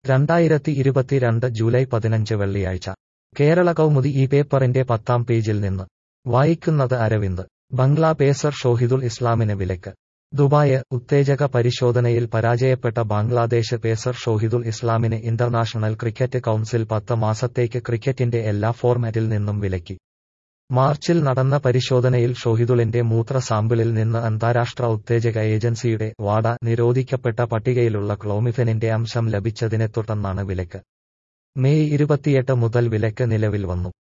രണ്ടായിരത്തി ഇരുപത്തിരണ്ട് ജൂലൈ പതിനഞ്ച് വെള്ളിയാഴ്ച കേരള കൗമുദി ഈ പേപ്പറിന്റെ പത്താം പേജിൽ നിന്ന് വായിക്കുന്നത് അരവിന്ദ് ബംഗ്ലാ പേസർ ഷോഹിദുൽ ഇസ്ലാമിന് വിലക്ക് ദുബായ് ഉത്തേജക പരിശോധനയിൽ പരാജയപ്പെട്ട ബംഗ്ലാദേശ് പേസർ ഷോഹിദുൽ ഇസ്ലാമിന് ഇന്റർനാഷണൽ ക്രിക്കറ്റ് കൗൺസിൽ പത്ത് മാസത്തേക്ക് ക്രിക്കറ്റിന്റെ എല്ലാ ഫോർമാറ്റിൽ നിന്നും വിലക്കി മാർച്ചിൽ നടന്ന പരിശോധനയിൽ ഷോഹിദുളിന്റെ മൂത്ര സാമ്പിളിൽ നിന്ന് അന്താരാഷ്ട്ര ഉത്തേജക ഏജൻസിയുടെ വാഡ നിരോധിക്കപ്പെട്ട പട്ടികയിലുള്ള ക്ലോമിഫെനിന്റെ അംശം ലഭിച്ചതിനെ തുടർന്നാണ് വിലക്ക് മെയ് ഇരുപത്തിയെട്ട് മുതൽ വിലക്ക് നിലവിൽ വന്നു